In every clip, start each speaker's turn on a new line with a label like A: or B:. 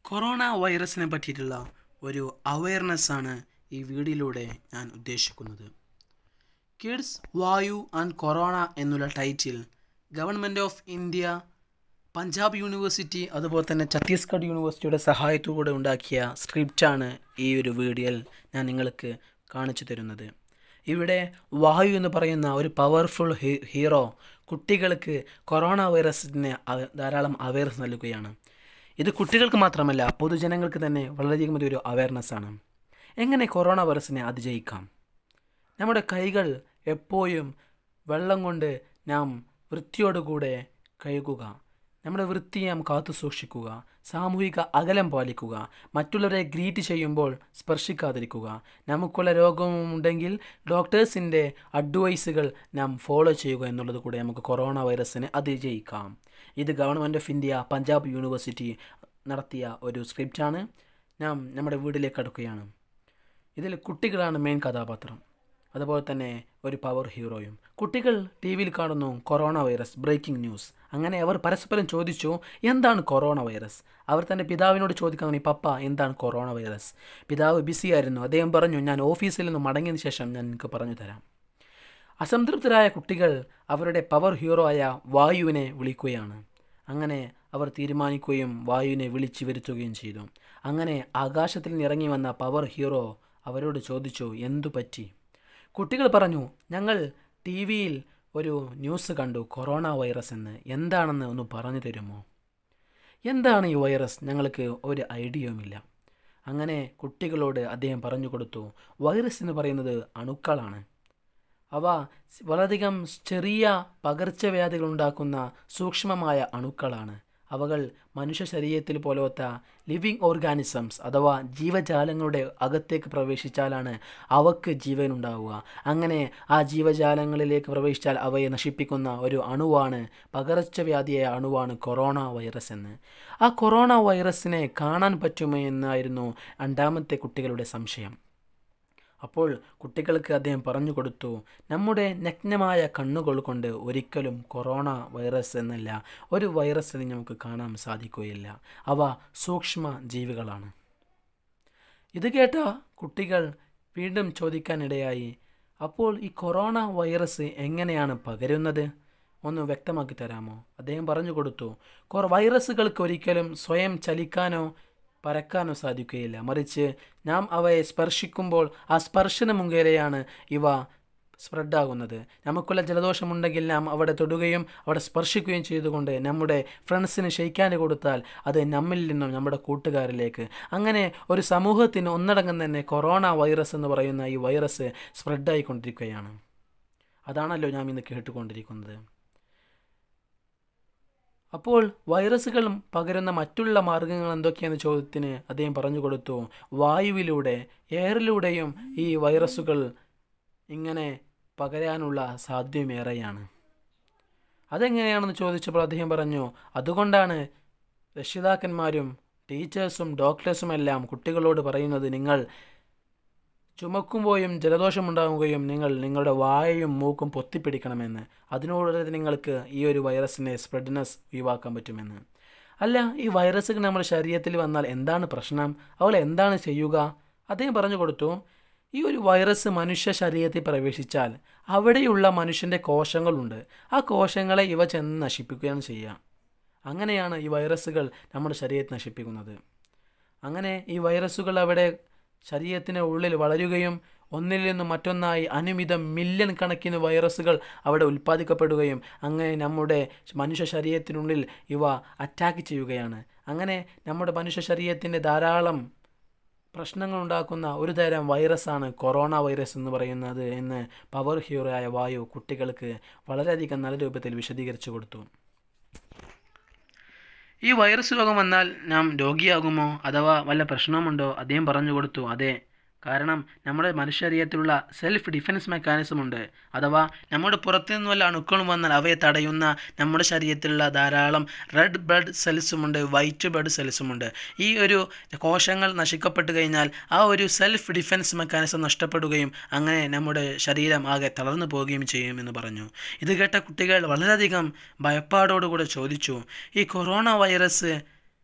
A: corona വൈറസിനെ പറ്റിയിട്ടുള്ള ഒരു അവയർനെസ് ആണ് ഈ വീഡിയോയിലൂടെ ഞാൻ ഉദ്ദേശിക്കുന്നത് കിഡ്സ് വായു ആൻഡ് കൊറോണ എന്നുള്ള title government of India Punjab university അതുപോലെ തന്നെ ഛത്തീസ്ഗഡ് യൂണിവേഴ്സിറ്റിയുടെ സഹായത്തോടെ ഉണ്ടാക്കിയ സ്ക്രിപ്റ്റാണ് ഈ ഒരു വീഡിയോയിൽ ഞാൻ നിങ്ങൾക്ക് കാണിച്ചു തരുന്നത് ഇവിടെ വായു എന്ന് പറയുന്ന ഒരു പവർഫുൾ ഹീറോ കുട്ടികൾക്ക് കൊറോണ വൈറസിന് അവ- ധാരാളം അവയർനെസ് നൽകുകയാണ് ഇത് കുട്ടികൾക്ക് മാത്രമല്ല പൊതുജനങ്ങൾക്ക് തന്നെ വളരെയധികം ഒരു അവയർനെസ് ആണ് എങ്ങനെ കൊറോണ വൈറസിനെ അതിജയിക്കാം നമ്മുടെ കൈകൾ എപ്പോഴും വെള്ളം കൊണ്ട് നാം വൃത്തിയോടുകൂടെ കഴുകുക നമ്മുടെ വൃത്തി നാം കാത്തു സൂക്ഷിക്കുക സാമൂഹിക അകലം പാലിക്കുക മറ്റുള്ളവരെ ഗ്രീറ്റ് ചെയ്യുമ്പോൾ സ്പർശിക്കാതിരിക്കുക നമുക്കുള്ള രോഗമുണ്ടെങ്കിൽ ഡോക്ടേഴ്സിൻ്റെ അഡ്വൈസുകൾ നാം ഫോളോ ചെയ്യുക എന്നുള്ളത് കൂടെ നമുക്ക് കൊറോണ വൈറസിനെ അതിജയിക്കാം ഇത് government of India Punjab university നടത്തിയ ഒരു സ്ക്രിപ്റ്റാണ് നാം നമ്മുടെ വീട്ടിലേക്ക് അടുക്കുകയാണ് ഇതിൽ കുട്ടികളാണ് മെയിൻ കഥാപാത്രം അതുപോലെ തന്നെ ഒരു പവർ ഹീറോയും കുട്ടികൾ ടി വിയിൽ കാണുന്നു കൊറോണ വൈറസ് ബ്രേക്കിംഗ് ന്യൂസ് അങ്ങനെ അവർ പരസ്പരം ചോദിച്ചു എന്താണ് കൊറോണ വൈറസ് അവർ തൻ്റെ പിതാവിനോട് ചോദിക്കാൻ തുടങ്ങി പപ്പ എന്താണ് കൊറോണ വൈറസ് പിതാവ് ബിസിയായിരുന്നു അദ്ദേഹം പറഞ്ഞു ഞാൻ ഓഫീസിൽ നിന്ന് മടങ്ങിയതിന് ശേഷം ഞാൻ നിങ്ങൾക്ക് പറഞ്ഞു തരാം അസംതൃപ്തരായ കുട്ടികൾ അവരുടെ പവർ ഹീറോ ആയ വായുവിനെ വിളിക്കുകയാണ് അങ്ങനെ അവർ തീരുമാനിക്കുകയും വായുവിനെ വിളിച്ചു വരുത്തുകയും ചെയ്തു അങ്ങനെ ആകാശത്തിൽ നിന്ന് ഇറങ്ങി വന്ന പവർ ഹീറോ അവരോട് ചോദിച്ചു എന്തു പറ്റി കുട്ടികൾ പറഞ്ഞു ഞങ്ങൾ ടി വിയിൽ ഒരു ന്യൂസ് കണ്ടു കൊറോണ വൈറസ് എന്ന് എന്താണെന്ന് ഒന്ന് പറഞ്ഞു തരുമോ എന്താണ് ഈ വൈറസ് ഞങ്ങൾക്ക് ഒരു ഐഡിയയുമില്ല അങ്ങനെ കുട്ടികളോട് അദ്ദേഹം പറഞ്ഞു കൊടുത്തു വൈറസ് എന്ന് പറയുന്നത് അണുക്കളാണ് അവ വളരെയധികം ചെറിയ പകർച്ചവ്യാധികൾ ഉണ്ടാക്കുന്ന സൂക്ഷ്മമായ അണുക്കളാണ് അവകൾ മനുഷ്യ ശരീരത്തിൽ പോലത്തെ ലിവിങ് ഓർഗാനിസംസ് അഥവാ ജീവജാലങ്ങളുടെ അകത്തേക്ക് പ്രവേശിച്ചാലാണ് അവക്ക് ജീവൻ ഉണ്ടാവുക അങ്ങനെ ആ ജീവജാലങ്ങളിലേക്ക് പ്രവേശിച്ചാൽ അവയെ നശിപ്പിക്കുന്ന ഒരു അണുവാണ് പകർച്ചവ്യാധിയായ അണുവാണ് കൊറോണ വൈറസ് എന്ന് ആ കൊറോണ വൈറസിനെ കാണാൻ പറ്റുമോ എന്നായിരുന്നു രണ്ടാമത്തെ കുട്ടികളുടെ സംശയം അപ്പോൾ കുട്ടികൾക്ക് അദ്ദേഹം പറഞ്ഞു കൊടുത്തു നമ്മുടെ നഗ്നമായ കണ്ണുകൾ കൊണ്ട് ഒരിക്കലും കൊറോണ വൈറസ് എന്നല്ല ഒരു വൈറസിനെ നമുക്ക് കാണാൻ സാധിക്കുകയില്ല അവ സൂക്ഷ്മ ജീവികളാണ് ഇത് കേട്ട കുട്ടികൾ വീണ്ടും ചോദിക്കാനിടയായി അപ്പോൾ ഈ കൊറോണ വൈറസ് എങ്ങനെയാണ് പകരുന്നത് ഒന്ന് വ്യക്തമാക്കി തരാമോ അദ്ദേഹം പറഞ്ഞു കൊടുത്തു കൊറ വൈറസുകൾക്ക് ഒരിക്കലും സ്വയം ചലിക്കാനോ പരക്കാനോ സാധിക്കുകയില്ല മറിച്ച് നാം അവയെ സ്പർശിക്കുമ്പോൾ ആ സ്പർശന മുഖേനയാണ് ഇവ സ്പ്രെഡാകുന്നത് നമുക്കുള്ള ജലദോഷമുണ്ടെങ്കിൽ നാം അവിടെ തൊടുകയും അവിടെ സ്പർശിക്കുകയും ചെയ്തുകൊണ്ട് നമ്മുടെ ഫ്രണ്ട്സിന് ഷെയ്ക്കാൻ കൊടുത്താൽ അത് നമ്മിൽ നിന്നും നമ്മുടെ കൂട്ടുകാരിലേക്ക് അങ്ങനെ ഒരു സമൂഹത്തിന് ഒന്നടങ്കം തന്നെ കൊറോണ വൈറസ് എന്ന് പറയുന്ന ഈ വൈറസ് സ്പ്രെഡായിക്കൊണ്ടിരിക്കുകയാണ് അതാണല്ലോ നാം ഇന്ന് കേട്ടുകൊണ്ടിരിക്കുന്നത് അപ്പോൾ വൈറസുകൾ പകരുന്ന മറ്റുള്ള മാർഗങ്ങൾ എന്തൊക്കെയെന്ന ചോദ്യത്തിന് അദ്ദേഹം പറഞ്ഞു കൊടുത്തു വായുവിലൂടെ എയറിലൂടെയും ഈ വൈറസുകൾ ഇങ്ങനെ പകരാനുള്ള സാധ്യമേറെയാണ് അതെങ്ങനെയാണെന്ന് ചോദിച്ചപ്പോൾ അദ്ദേഹം പറഞ്ഞു അതുകൊണ്ടാണ് രക്ഷിതാക്കന്മാരും ടീച്ചേഴ്സും ഡോക്ടേഴ്സും എല്ലാം കുട്ടികളോട് പറയുന്നത് നിങ്ങൾ ചുമക്കുമ്പോഴും ജലദോഷമുണ്ടാവുകയും നിങ്ങൾ നിങ്ങളുടെ വായയും മൂക്കും പൊത്തിപ്പിടിക്കണമെന്ന് അതിനോട് നിങ്ങൾക്ക് ഈ ഒരു വൈറസിനെ സ്പ്രെഡ്നെസ് ഒഴിവാക്കാൻ പറ്റുമെന്ന് അല്ല ഈ വൈറസ് നമ്മുടെ ശരീരത്തിൽ വന്നാൽ എന്താണ് പ്രശ്നം അവൾ എന്താണ് ചെയ്യുക അദ്ദേഹം പറഞ്ഞു കൊടുത്തു ഈ ഒരു വൈറസ് മനുഷ്യ ശരീരത്തിൽ പ്രവേശിച്ചാൽ അവിടെയുള്ള മനുഷ്യൻ്റെ കോശങ്ങളുണ്ട് ആ കോശങ്ങളെ ഇവ ചെന്ന് നശിപ്പിക്കുകയാണ് ചെയ്യുക അങ്ങനെയാണ് ഈ വൈറസുകൾ നമ്മുടെ ശരീരത്തെ നശിപ്പിക്കുന്നത് അങ്ങനെ ഈ വൈറസുകൾ അവിടെ ശരീരത്തിന് ഉള്ളിൽ വളരുകയും ഒന്നിൽ നിന്നും മറ്റൊന്നായി അനുമിതം മില്യൺ കണക്കിന് വൈറസുകൾ അവിടെ ഉൽപ്പാദിക്കപ്പെടുകയും അങ്ങനെ നമ്മുടെ മനുഷ്യ ശരീരത്തിനുള്ളിൽ ഇവ അറ്റാക്ക് ചെയ്യുകയാണ് അങ്ങനെ നമ്മുടെ മനുഷ്യ ശരീരത്തിൻ്റെ ധാരാളം പ്രശ്നങ്ങൾ ഉണ്ടാക്കുന്ന ഒരു തരം വൈറസാണ് കൊറോണ വൈറസ് എന്ന് പറയുന്നത് എന്ന് പവർ ഹീറോ ആയ വായു കുട്ടികൾക്ക് വളരെയധികം നല്ല രൂപത്തിൽ വിശദീകരിച്ചു കൊടുത്തു ഈ വൈറസ് രോഗം വന്നാൽ നാം രോഗിയാകുമോ അഥവാ വല്ല പ്രശ്നമുണ്ടോ അദ്ദേഹം പറഞ്ഞു കൊടുത്തു അതെ കാരണം നമ്മുടെ മനുഷ്യരീരത്തിലുള്ള സെൽഫ് ഡിഫൻസ് മെക്കാനിസം ഉണ്ട് അഥവാ നമ്മുടെ പുറത്തു നിന്ന് വല്ല അണുക്കളും വന്നാൽ അവയെ തടയുന്ന നമ്മുടെ ശരീരത്തിലുള്ള ധാരാളം റെഡ് ബ്ലഡ് സെൽസുമുണ്ട് വൈറ്റ് ബ്ലഡ് സെൽസുമുണ്ട് ഈ ഒരു കോശങ്ങൾ നശിക്കപ്പെട്ട് കഴിഞ്ഞാൽ ആ ഒരു സെൽഫ് ഡിഫൻസ് മെക്കാനിസം നഷ്ടപ്പെടുകയും അങ്ങനെ നമ്മുടെ ശരീരം ആകെ തളർന്നു പോവുകയും ചെയ്യുമെന്ന് പറഞ്ഞു ഇത് കേട്ട കുട്ടികൾ വളരെയധികം ഭയപ്പാടോടുകൂടെ ചോദിച്ചു ഈ കൊറോണ വൈറസ്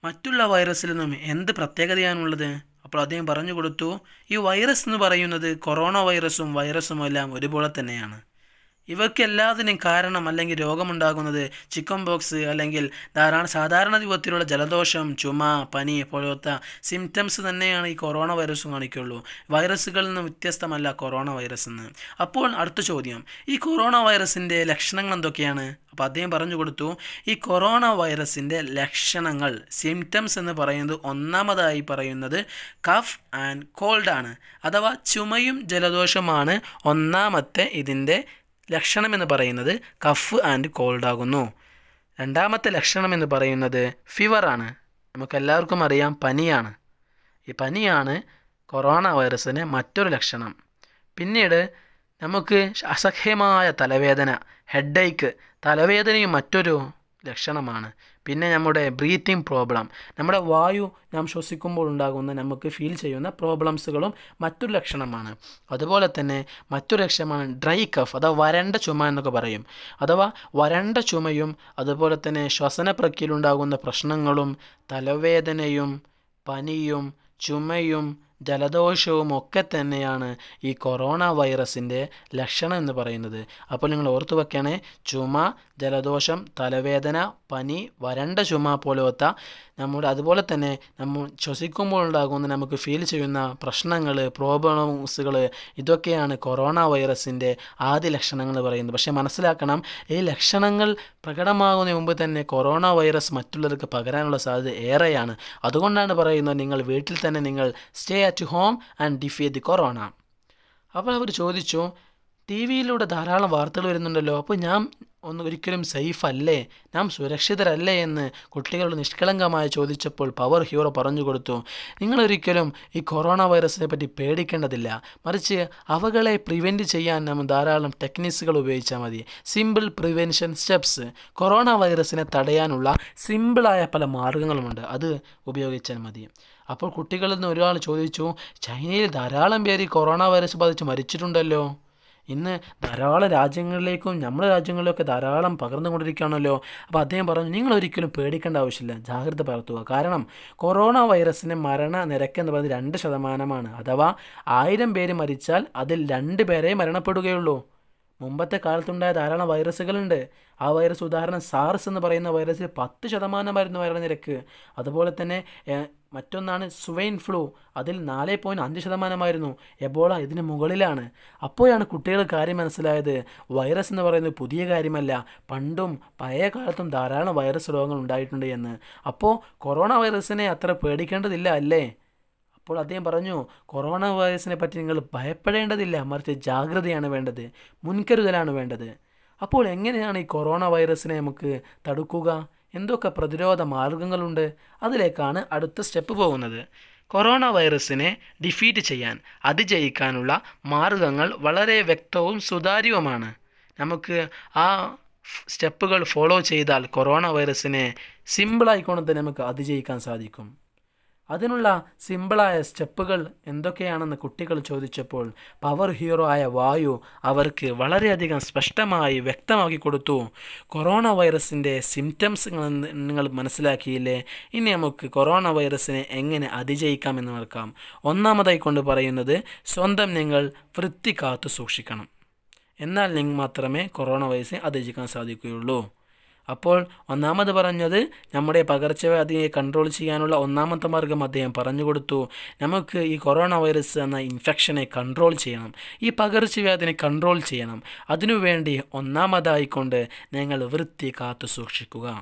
A: മറ്റുള്ള വൈറസിൽ നിന്നും എന്ത് പ്രത്യേകതയാണുള്ളത് അപ്പോൾ അദ്ദേഹം പറഞ്ഞു കൊടുത്തു ഈ വൈറസ് എന്ന് പറയുന്നത് കൊറോണ വൈറസും വൈറസും എല്ലാം ഒരുപോലെ തന്നെയാണ് ഇവർക്ക് എല്ലാത്തിനും കാരണം അല്ലെങ്കിൽ രോഗമുണ്ടാകുന്നത് ചിക്കൻ ബോക്സ് അല്ലെങ്കിൽ ധാരാളം സാധാരണ രൂപത്തിലുള്ള ജലദോഷം ചുമ പനി പോലത്തെ സിംറ്റംസ് തന്നെയാണ് ഈ കൊറോണ വൈറസും കാണിക്കുള്ളൂ വൈറസുകളിൽ നിന്ന് വ്യത്യസ്തമല്ല കൊറോണ വൈറസ് എന്ന് അപ്പോൾ അടുത്ത ചോദ്യം ഈ കൊറോണ വൈറസിൻ്റെ ലക്ഷണങ്ങൾ എന്തൊക്കെയാണ് അപ്പോൾ അദ്ദേഹം പറഞ്ഞു കൊടുത്തു ഈ കൊറോണ വൈറസിൻ്റെ ലക്ഷണങ്ങൾ സിംറ്റംസ് എന്ന് പറയുന്നത് ഒന്നാമതായി പറയുന്നത് കഫ് ആൻഡ് കോൾഡ് ആണ് അഥവാ ചുമയും ജലദോഷമാണ് ഒന്നാമത്തെ ഇതിൻ്റെ ലക്ഷണം എന്ന് പറയുന്നത് കഫ് ആൻഡ് കോൾഡ് ആകുന്നു രണ്ടാമത്തെ ലക്ഷണം എന്ന് പറയുന്നത് ഫീവറാണ് നമുക്കെല്ലാവർക്കും അറിയാം പനിയാണ് ഈ പനിയാണ് കൊറോണ വൈറസിന് മറ്റൊരു ലക്ഷണം പിന്നീട് നമുക്ക് അസഹ്യമായ തലവേദന ഹെഡേക്ക് തലവേദനയും മറ്റൊരു ലക്ഷണമാണ് പിന്നെ നമ്മുടെ ബ്രീത്തിങ് പ്രോബ്ലം നമ്മുടെ വായു നാം ശ്വസിക്കുമ്പോൾ ഉണ്ടാകുന്ന നമുക്ക് ഫീൽ ചെയ്യുന്ന പ്രോബ്ലംസുകളും മറ്റൊരു ലക്ഷണമാണ് അതുപോലെ തന്നെ മറ്റൊരു ലക്ഷണമാണ് ഡ്രൈ കഫ് അഥവാ വരണ്ട ചുമ എന്നൊക്കെ പറയും അഥവാ വരണ്ട ചുമയും അതുപോലെ തന്നെ ശ്വസന പ്രക്രിയയിലുണ്ടാകുന്ന പ്രശ്നങ്ങളും തലവേദനയും പനിയും ചുമയും ജലദോഷവും ഒക്കെ തന്നെയാണ് ഈ കൊറോണ വൈറസിൻ്റെ ലക്ഷണം എന്ന് പറയുന്നത് അപ്പോൾ നിങ്ങൾ ഓർത്തു വെക്കണേ ചുമ ജലദോഷം തലവേദന പനി വരണ്ട ചുമ പോലത്തെ നമ്മുടെ അതുപോലെ തന്നെ നമ്മൾ ശ്വസിക്കുമ്പോൾ ഉണ്ടാകുന്ന നമുക്ക് ഫീൽ ചെയ്യുന്ന പ്രശ്നങ്ങൾ പ്രോബ്ലംസുകൾ ഇതൊക്കെയാണ് കൊറോണ വൈറസിൻ്റെ ആദ്യ ലക്ഷണങ്ങൾ പറയുന്നത് പക്ഷേ മനസ്സിലാക്കണം ഈ ലക്ഷണങ്ങൾ പ്രകടമാകുന്നതിന് മുമ്പ് തന്നെ കൊറോണ വൈറസ് മറ്റുള്ളവർക്ക് പകരാനുള്ള സാധ്യത ഏറെയാണ് അതുകൊണ്ടാണ് പറയുന്നത് നിങ്ങൾ വീട്ടിൽ തന്നെ നിങ്ങൾ stay at home and defeat the corona അപ്പോൾ അവർ ചോദിച്ചു ടി വിയിലൂടെ ധാരാളം വാർത്തകൾ വരുന്നുണ്ടല്ലോ അപ്പോൾ ഞാൻ ഒന്ന് ഒരിക്കലും സേഫ് അല്ലേ നാം സുരക്ഷിതരല്ലേ എന്ന് കുട്ടികളോട് നിഷ്കളങ്കമായി ചോദിച്ചപ്പോൾ പവർ ഹീറോ പറഞ്ഞു കൊടുത്തു നിങ്ങളൊരിക്കലും ഈ കൊറോണ വൈറസിനെ പറ്റി പേടിക്കേണ്ടതില്ല മറിച്ച് അവകളെ പ്രിവെൻറ്റ് ചെയ്യാൻ നാം ധാരാളം ടെക്നിക്സുകൾ ഉപയോഗിച്ചാൽ മതി സിമ്പിൾ പ്രിവെൻഷൻ സ്റ്റെപ്സ് കൊറോണ വൈറസിനെ തടയാനുള്ള സിമ്പിളായ പല മാർഗങ്ങളുമുണ്ട് അത് ഉപയോഗിച്ചാൽ മതി അപ്പോൾ കുട്ടികളിൽ നിന്ന് ഒരാൾ ചോദിച്ചു ചൈനയിൽ ധാരാളം പേര് ഈ കൊറോണ വൈറസ് ബാധിച്ച് മരിച്ചിട്ടുണ്ടല്ലോ ഇന്ന് ധാരാളം രാജ്യങ്ങളിലേക്കും നമ്മുടെ രാജ്യങ്ങളിലൊക്കെ ധാരാളം പകർന്നുകൊണ്ടിരിക്കുകയാണല്ലോ അപ്പോൾ അദ്ദേഹം പറഞ്ഞു നിങ്ങൾ ഒരിക്കലും പേടിക്കേണ്ട ആവശ്യമില്ല ജാഗ്രത പുലർത്തുക കാരണം കൊറോണ വൈറസിൻ്റെ മരണ നിരക്ക് എന്ന് പറയുന്നത് രണ്ട് ശതമാനമാണ് അഥവാ ആയിരം പേര് മരിച്ചാൽ അതിൽ രണ്ട് പേരെ മരണപ്പെടുകയുള്ളൂ മുമ്പത്തെ കാലത്തുണ്ടായ ധാരാളം വൈറസുകളുണ്ട് ആ വൈറസ് ഉദാഹരണം സാർസ് എന്ന് പറയുന്ന വൈറസിൽ പത്ത് ശതമാനമായിരുന്നു മരണനിരക്ക് അതുപോലെ തന്നെ ഏഹ്, മറ്റൊന്നാണ് സ്വൈൻ ഫ്ലൂ അതിൽ നാല് പോയിൻറ്റ് അഞ്ച് ശതമാനമായിരുന്നു എബോള ഇതിന് മുകളിലാണ് അപ്പോഴാണ് കുട്ടികൾ കാര്യം മനസ്സിലായത് വൈറസ് എന്ന് പറയുന്നത് പുതിയ കാര്യമല്ല പണ്ടും പഴയ കാലത്തും ധാരാളം വൈറസ് രോഗങ്ങൾ ഉണ്ടായിട്ടുണ്ട് എന്ന് അപ്പോൾ കൊറോണ വൈറസിനെ അത്ര പേടിക്കേണ്ടതില്ല അല്ലേ അപ്പോൾ അദ്ദേഹം പറഞ്ഞു കൊറോണ വൈറസിനെ പറ്റി നിങ്ങൾ ഭയപ്പെടേണ്ടതില്ല മറിച്ച് ജാഗ്രതയാണ് വേണ്ടത് മുൻകരുതലാണ് വേണ്ടത് അപ്പോൾ എങ്ങനെയാണ് ഈ കൊറോണ വൈറസിനെ നമുക്ക് തടുക്കുക എന്തൊക്കെ പ്രതിരോധ മാർഗങ്ങളുണ്ട് അതിലേക്കാണ് അടുത്ത സ്റ്റെപ്പ് പോകുന്നത് കൊറോണ വൈറസിനെ ഡിഫീറ്റ് ചെയ്യാൻ അതിജയിക്കാനുള്ള മാർഗങ്ങൾ വളരെ വ്യക്തവും സുതാര്യവുമാണ് നമുക്ക് ആ സ്റ്റെപ്പുകൾ ഫോളോ ചെയ്താൽ കൊറോണ വൈറസിനെ സിമ്പിളായിക്കൊണ്ട് തന്നെ നമുക്ക് അതിജയിക്കാൻ സാധിക്കും അതിനുള്ള സിമ്പിളായ സ്റ്റെപ്പുകൾ എന്തൊക്കെയാണെന്ന് കുട്ടികൾ ചോദിച്ചപ്പോൾ പവർ ഹീറോ ആയ വായു അവർക്ക് വളരെയധികം സ്പഷ്ടമായി വ്യക്തമാക്കി കൊടുത്തു കൊറോണ വൈറസിൻ്റെ സിംറ്റംസ് നിങ്ങൾ മനസ്സിലാക്കിയില്ലേ ഇനി നമുക്ക് കൊറോണ വൈറസിനെ എങ്ങനെ അതിജയിക്കാമെന്ന് നോക്കാം ഒന്നാമതായി കൊണ്ട് പറയുന്നത് സ്വന്തം നിങ്ങൾ വൃത്തി കാത്തു സൂക്ഷിക്കണം എന്നാൽ നിങ്ങൾ മാത്രമേ കൊറോണ വൈറസിനെ അതിജയിക്കാൻ സാധിക്കുകയുള്ളൂ അപ്പോൾ ഒന്നാമത് പറഞ്ഞത് നമ്മുടെ പകർച്ചവ്യാധിയെ കൺട്രോൾ ചെയ്യാനുള്ള ഒന്നാമത്തെ മാർഗം അദ്ദേഹം പറഞ്ഞു കൊടുത്തു നമുക്ക് ഈ കൊറോണ വൈറസ് എന്ന ഇൻഫെക്ഷനെ കൺട്രോൾ ചെയ്യണം ഈ പകർച്ചവ്യാധിനെ കൺട്രോൾ ചെയ്യണം അതിനുവേണ്ടി ഒന്നാമതായിക്കൊണ്ട് നിങ്ങൾ വൃത്തി കാത്തു സൂക്ഷിക്കുക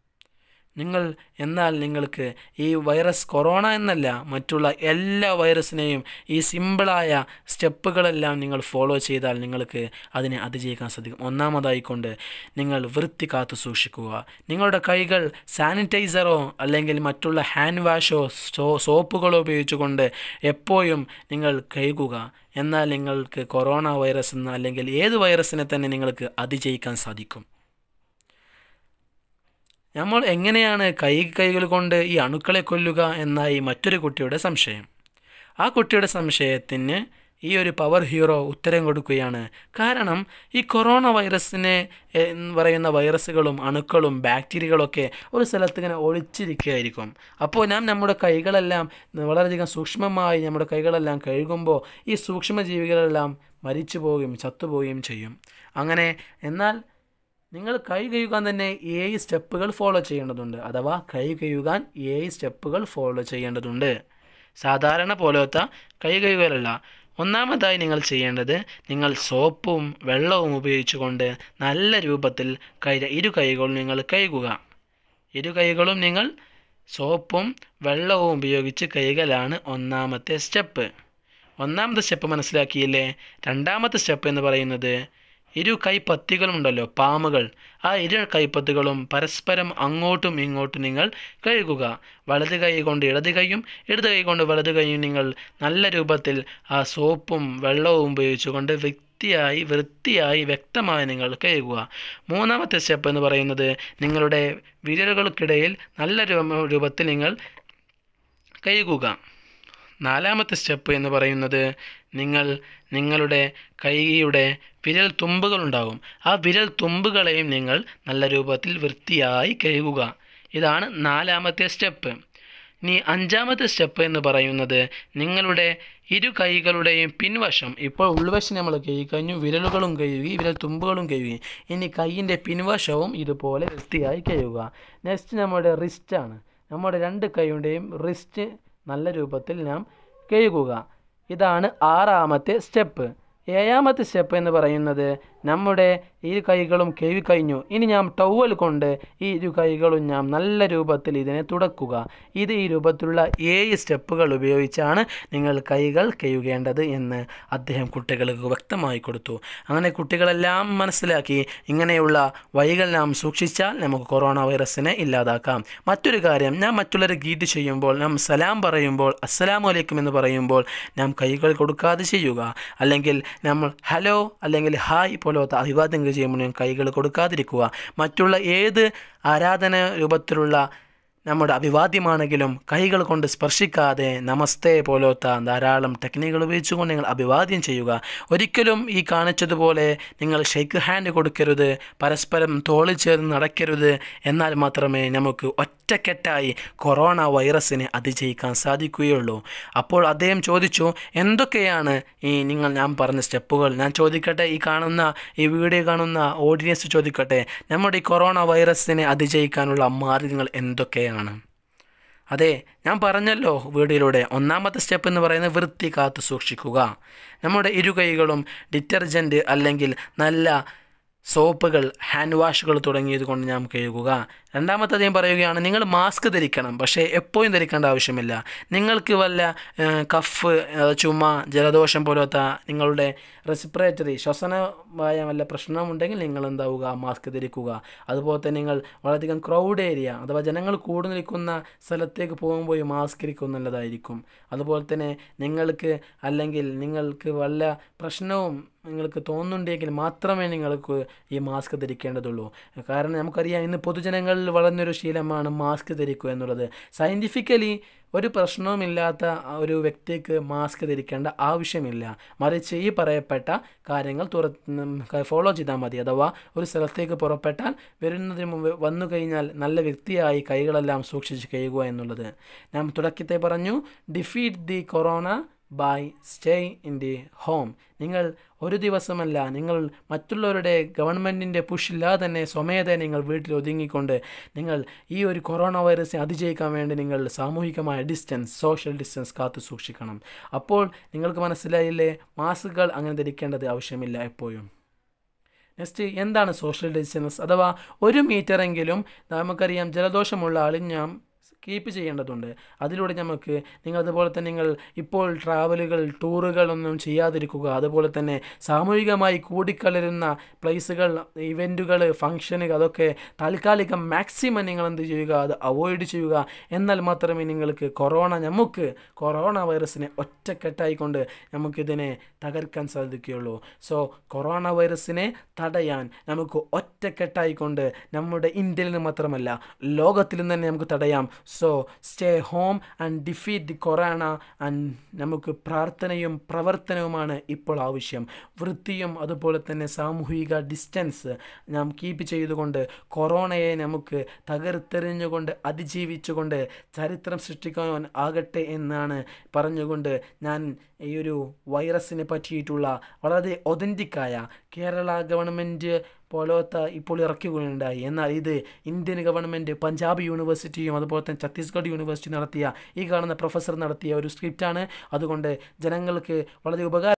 A: നിങ്ങൾ എന്നാൽ നിങ്ങൾക്ക് ഈ വൈറസ് കൊറോണ എന്നല്ല മറ്റുള്ള എല്ലാ വൈറസിനെയും ഈ സിമ്പിളായ സ്റ്റെപ്പുകളെല്ലാം നിങ്ങൾ ഫോളോ ചെയ്താൽ നിങ്ങൾക്ക് അതിനെ അതിജയിക്കാൻ സാധിക്കും ഒന്നാമതായിക്കൊണ്ട് നിങ്ങൾ വൃത്തി കാത്തു സൂക്ഷിക്കുക നിങ്ങളുടെ കൈകൾ സാനിറ്റൈസറോ അല്ലെങ്കിൽ മറ്റുള്ള ഹാൻഡ് വാഷോ സോ സോപ്പുകളോ ഉപയോഗിച്ചുകൊണ്ട് എപ്പോഴും നിങ്ങൾ കഴുകുക എന്നാൽ നിങ്ങൾക്ക് കൊറോണ വൈറസ് എന്ന അല്ലെങ്കിൽ ഏത് വൈറസിനെ തന്നെ നിങ്ങൾക്ക് അതിജയിക്കാൻ സാധിക്കും നമ്മൾ എങ്ങനെയാണ് കൈ കൈകൾ കൊണ്ട് ഈ അണുക്കളെ കൊല്ലുക എന്നായി മറ്റൊരു കുട്ടിയുടെ സംശയം ആ കുട്ടിയുടെ സംശയത്തിന് ഈ ഒരു പവർ ഹീറോ ഉത്തരം കൊടുക്കുകയാണ് കാരണം ഈ കൊറോണ വൈറസിനെ എന്ന് പറയുന്ന വൈറസുകളും അണുക്കളും ബാക്ടീരിയകളൊക്കെ ഒരു സ്ഥലത്ത് ഇങ്ങനെ ഒളിച്ചിരിക്കുകയായിരിക്കും അപ്പോൾ നാം നമ്മുടെ കൈകളെല്ലാം വളരെയധികം സൂക്ഷ്മമായി നമ്മുടെ കൈകളെല്ലാം കഴുകുമ്പോൾ ഈ സൂക്ഷ്മജീവികളെല്ലാം മരിച്ചു പോവുകയും ചത്തുപോവുകയും ചെയ്യും അങ്ങനെ എന്നാൽ നിങ്ങൾ കൈ കഴുകാൻ തന്നെ ഏഴ് സ്റ്റെപ്പുകൾ ഫോളോ ചെയ്യേണ്ടതുണ്ട് അഥവാ കൈ കഴുകാൻ ഏഴ് സ്റ്റെപ്പുകൾ ഫോളോ ചെയ്യേണ്ടതുണ്ട് സാധാരണ പോലത്തെ കൈ കഴുകലല്ല ഒന്നാമതായി നിങ്ങൾ ചെയ്യേണ്ടത് നിങ്ങൾ സോപ്പും വെള്ളവും ഉപയോഗിച്ചുകൊണ്ട് നല്ല രൂപത്തിൽ കൈ ഇരു കൈകളും നിങ്ങൾ കഴുകുക ഇരു കൈകളും നിങ്ങൾ സോപ്പും വെള്ളവും ഉപയോഗിച്ച് കഴുകലാണ് ഒന്നാമത്തെ സ്റ്റെപ്പ് ഒന്നാമത്തെ സ്റ്റെപ്പ് മനസ്സിലാക്കിയില്ലേ രണ്ടാമത്തെ സ്റ്റെപ്പ് എന്ന് പറയുന്നത് ഇരു കൈപ്പത്തികളുണ്ടല്ലോ പാമുകൾ ആ ഇരു കൈപ്പത്തികളും പരസ്പരം അങ്ങോട്ടും ഇങ്ങോട്ടും നിങ്ങൾ കഴുകുക വലത് കൈ കൊണ്ട് ഇടത് കൈയും ഇടത് കൈ കൊണ്ട് വലത് കൈയും നിങ്ങൾ നല്ല രൂപത്തിൽ ആ സോപ്പും വെള്ളവും ഉപയോഗിച്ചുകൊണ്ട് വൃത്തിയായി വൃത്തിയായി വ്യക്തമായി നിങ്ങൾ കഴുകുക മൂന്നാമത്തെ സ്റ്റെപ്പ് എന്ന് പറയുന്നത് നിങ്ങളുടെ വിരലുകൾക്കിടയിൽ നല്ല രൂ- രൂപത്തിൽ നിങ്ങൾ കഴുകുക നാലാമത്തെ സ്റ്റെപ്പ് എന്ന് പറയുന്നത് നിങ്ങൾ നിങ്ങളുടെ കൈയുടെ വിരൽ തുമ്പുകളുണ്ടാകും ആ വിരൽ തുമ്പുകളെയും നിങ്ങൾ നല്ല രൂപത്തിൽ വൃത്തിയായി കഴുകുക ഇതാണ് നാലാമത്തെ സ്റ്റെപ്പ് ഇനി അഞ്ചാമത്തെ സ്റ്റെപ്പ് എന്ന് പറയുന്നത് നിങ്ങളുടെ ഇരു കൈകളുടെയും പിൻവശം ഇപ്പോൾ ഉൾവശം നമ്മൾ കഴുകി കഴിഞ്ഞു വിരലുകളും കഴുകി വിരൽ തുമ്പുകളും കഴുകി ഇനി കൈയിൻ്റെ പിൻവശവും ഇതുപോലെ വൃത്തിയായി കഴുകുക നെക്സ്റ്റ് നമ്മുടെ റിസ്റ്റാണ് നമ്മുടെ രണ്ട് കൈയുടെയും റിസ്റ്റ് നല്ല രൂപത്തിൽ നാം കഴുകുക ഇതാണ് ആറാമത്തെ സ്റ്റെപ്പ് ഏഴാമത്തെ സ്റ്റെപ്പ് എന്ന് പറയുന്നത് നമ്മുടെ ഇരു കൈകളും കഴുകി കഴിഞ്ഞു ഇനി ഞാൻ ടവൽ കൊണ്ട് ഈ ഇരു കൈകളും ഞാൻ നല്ല രൂപത്തിൽ ഇതിനെ തുടക്കുക ഇത് ഈ രൂപത്തിലുള്ള ഏഴ് സ്റ്റെപ്പുകൾ ഉപയോഗിച്ചാണ് നിങ്ങൾ കൈകൾ കഴുകേണ്ടത് എന്ന് അദ്ദേഹം കുട്ടികൾക്ക് വ്യക്തമായി കൊടുത്തു അങ്ങനെ കുട്ടികളെല്ലാം മനസ്സിലാക്കി ഇങ്ങനെയുള്ള വഴികൾ നാം സൂക്ഷിച്ചാൽ നമുക്ക് കൊറോണ വൈറസിനെ ഇല്ലാതാക്കാം മറ്റൊരു കാര്യം ഞാൻ മറ്റുള്ളവരെ ഗീറ്റ് ചെയ്യുമ്പോൾ നാം സലാം പറയുമ്പോൾ അസ്സലാമു അലൈക്കും എന്ന് പറയുമ്പോൾ നാം കൈകൾ കൊടുക്കാതെ ചെയ്യുക അല്ലെങ്കിൽ നമ്മൾ ഹലോ അല്ലെങ്കിൽ ഹായ് പോലത്തെ അഭിവാദ്യങ്ങൾ ചെയ്യുമ്പോൾ നാം കൈകൾ കൊടുക്കാതിരിക്കുക മറ്റുള്ള ഏത് ആരാധന രൂപത്തിലുള്ള നമ്മുടെ അഭിവാദ്യമാണെങ്കിലും കൈകൾ കൊണ്ട് സ്പർശിക്കാതെ നമസ്തേ പോലത്തെ ധാരാളം ടെക്നിക്കുകൾ ഉപയോഗിച്ചുകൊണ്ട് നിങ്ങൾ അഭിവാദ്യം ചെയ്യുക ഒരിക്കലും ഈ കാണിച്ചതുപോലെ നിങ്ങൾ ഷെയ്ക്ക് ഹാൻഡ് കൊടുക്കരുത് പരസ്പരം തോളിൽ ചേർന്ന് നടക്കരുത് എന്നാൽ മാത്രമേ നമുക്ക് ഒറ്റക്കെട്ടായി കൊറോണ വൈറസിനെ അതിജയിക്കാൻ സാധിക്കുകയുള്ളൂ അപ്പോൾ അദ്ദേഹം ചോദിച്ചു എന്തൊക്കെയാണ് ഈ നിങ്ങൾ ഞാൻ പറഞ്ഞ സ്റ്റെപ്പുകൾ ഞാൻ ചോദിക്കട്ടെ ഈ കാണുന്ന ഈ വീഡിയോ കാണുന്ന ഓഡിയൻസ് ചോദിക്കട്ടെ നമ്മുടെ ഈ കൊറോണ വൈറസിനെ അതിജയിക്കാനുള്ള മാർഗങ്ങൾ എന്തൊക്കെയാണ് അതെ ഞാൻ പറഞ്ഞല്ലോ വീഡിയോയിലൂടെ ഒന്നാമത്തെ സ്റ്റെപ്പ് എന്ന് പറയുന്നത് വൃത്തി കാത്തു സൂക്ഷിക്കുക നമ്മുടെ ഇരു കൈകളും ഡിറ്റർജൻറ്റ് അല്ലെങ്കിൽ നല്ല സോപ്പുകൾ ഹാൻഡ് വാഷുകൾ തുടങ്ങിയത് കൊണ്ട് നാം കഴുകുക രണ്ടാമത്തെ ഞാൻ പറയുകയാണ് നിങ്ങൾ മാസ്ക് ധരിക്കണം പക്ഷേ എപ്പോഴും ധരിക്കേണ്ട ആവശ്യമില്ല നിങ്ങൾക്ക് വല്ല ഏഹ്, കഫ് ഏഹ്, ചുമ ജലദോഷം പോലത്തെ നിങ്ങളുടെ റെസ്പിറേറ്ററി ശ്വസനമായ വല്ല പ്രശ്നമുണ്ടെങ്കിൽ നിങ്ങൾ എന്താവുക മാസ്ക് ധരിക്കുക അതുപോലെ തന്നെ നിങ്ങൾ വളരെയധികം ക്രൗഡ് ഏരിയ അഥവാ ജനങ്ങൾ കൂടി നിൽക്കുന്ന സ്ഥലത്തേക്ക് പോകുമ്പോൾ ഈ മാസ്ക് ഇരിക്കും നല്ലതായിരിക്കും അതുപോലെ തന്നെ നിങ്ങൾക്ക് അല്ലെങ്കിൽ നിങ്ങൾക്ക് വല്ല പ്രശ്നവും നിങ്ങൾക്ക് തോന്നുന്നുണ്ടെങ്കിൽ മാത്രമേ നിങ്ങൾക്ക് ഈ മാസ്ക് ധരിക്കേണ്ടതുള്ളൂ കാരണം നമുക്കറിയാം ഇന്ന് പൊതുജനങ്ങളിൽ വളർന്നൊരു ശീലമാണ് മാസ്ക് ധരിക്കുക എന്നുള്ളത് സയൻറ്റിഫിക്കലി ഒരു പ്രശ്നവുമില്ലാത്ത ഒരു വ്യക്തിക്ക് മാസ്ക് ധരിക്കേണ്ട ആവശ്യമില്ല മറിച്ച് ഈ പറയപ്പെട്ട കാര്യങ്ങൾ തുറ ഫോളോ ചെയ്താൽ മതി അഥവാ ഒരു സ്ഥലത്തേക്ക് പുറപ്പെട്ടാൽ വരുന്നതിന് മുമ്പ് വന്നു കഴിഞ്ഞാൽ നല്ല വ്യക്തിയായി കൈകളെല്ലാം സൂക്ഷിച്ച് കഴിയുക എന്നുള്ളത് ഞാൻ തുടക്കത്തെ പറഞ്ഞു defeat the corona by stay in the home നിങ്ങൾ ഒരു ദിവസമല്ല നിങ്ങൾ മറ്റുള്ളവരുടെ ഗവൺമെൻറ്റിൻ്റെ പുഷില്ലാതെ തന്നെ സ്വമേധ നിങ്ങൾ വീട്ടിൽ ഒതുങ്ങിക്കൊണ്ട് നിങ്ങൾ ഈ ഒരു കൊറോണ വൈറസിനെ അതിജയിക്കാൻ വേണ്ടി നിങ്ങൾ സാമൂഹികമായ ഡിസ്റ്റൻസ് സോഷ്യൽ ഡിസ്റ്റൻസ് കാത്തു സൂക്ഷിക്കണം അപ്പോൾ നിങ്ങൾക്ക് മനസ്സിലായില്ലേ മാസ്കുകൾ അങ്ങനെ ധരിക്കേണ്ടത് ആവശ്യമില്ല എപ്പോഴും നെക്സ്റ്റ് എന്താണ് സോഷ്യൽ ഡിസ്റ്റൻസ് അഥവാ ഒരു മീറ്ററെങ്കിലും നമുക്കറിയാം ജലദോഷമുള്ള ആളും ഞാൻ കീപ്പ് ചെയ്യേണ്ടതുണ്ട് അതിലൂടെ നമുക്ക് നിങ്ങൾ അതുപോലെ തന്നെ നിങ്ങൾ ഇപ്പോൾ ട്രാവലുകൾ ടൂറുകളൊന്നും ചെയ്യാതിരിക്കുക അതുപോലെ തന്നെ സാമൂഹികമായി കൂടിക്കലരുന്ന പ്ലേസുകൾ ഇവൻറ്റുകൾ ഫങ്ഷനുകൾ അതൊക്കെ താൽക്കാലികം മാക്സിമം നിങ്ങൾ എന്ത് ചെയ്യുക അത് അവോയ്ഡ് ചെയ്യുക എന്നാൽ മാത്രമേ നിങ്ങൾക്ക് കൊറോണ നമുക്ക് കൊറോണ വൈറസിനെ ഒറ്റക്കെട്ടായിക്കൊണ്ട് നമുക്കിതിനെ തകർക്കാൻ സാധിക്കുകയുള്ളൂ സോ കൊറോണ വൈറസിനെ തടയാൻ നമുക്ക് ഒറ്റക്കെട്ടായിക്കൊണ്ട് നമ്മുടെ ഇന്ത്യയിൽ നിന്ന് മാത്രമല്ല ലോകത്തിൽ നിന്ന് തന്നെ നമുക്ക് തടയാം so stay home and defeat the corona and നമുക്ക് പ്രാർത്ഥനയും പ്രവർത്തനവുമാണ് ഇപ്പോൾ ആവശ്യം വൃത്തിയും അതുപോലെ തന്നെ സാമൂഹിക ഡിസ്റ്റൻസ് നാം കീപ്പ് ചെയ്തുകൊണ്ട് കൊറോണയെ നമുക്ക് തകർത്തെറിഞ്ഞുകൊണ്ട് അതിജീവിച്ചുകൊണ്ട് ചരിത്രം സൃഷ്ടിക്കാൻ ആകട്ടെ എന്നാണ് പറഞ്ഞുകൊണ്ട് ഞാൻ ഈ ഒരു വൈറസിനെ പറ്റിയിട്ടുള്ള വളരെ ഒതൻറ്റിക്കായ കേരള ഗവൺമെൻറ് പോലത്തെ ഇപ്പോൾ ഇറക്കുകയുണ്ടായി എന്നാൽ ഇത് ഇന്ത്യൻ ഗവൺമെൻറ് പഞ്ചാബ് യൂണിവേഴ്സിറ്റിയും അതുപോലെ തന്നെ ഛത്തീസ്ഗഡ് യൂണിവേഴ്സിറ്റി നടത്തിയ ഈ കാണുന്ന പ്രൊഫസർ നടത്തിയ ഒരു സ്ക്രിപ്റ്റാണ് അതുകൊണ്ട് ജനങ്ങൾക്ക് വളരെ ഉപകാരം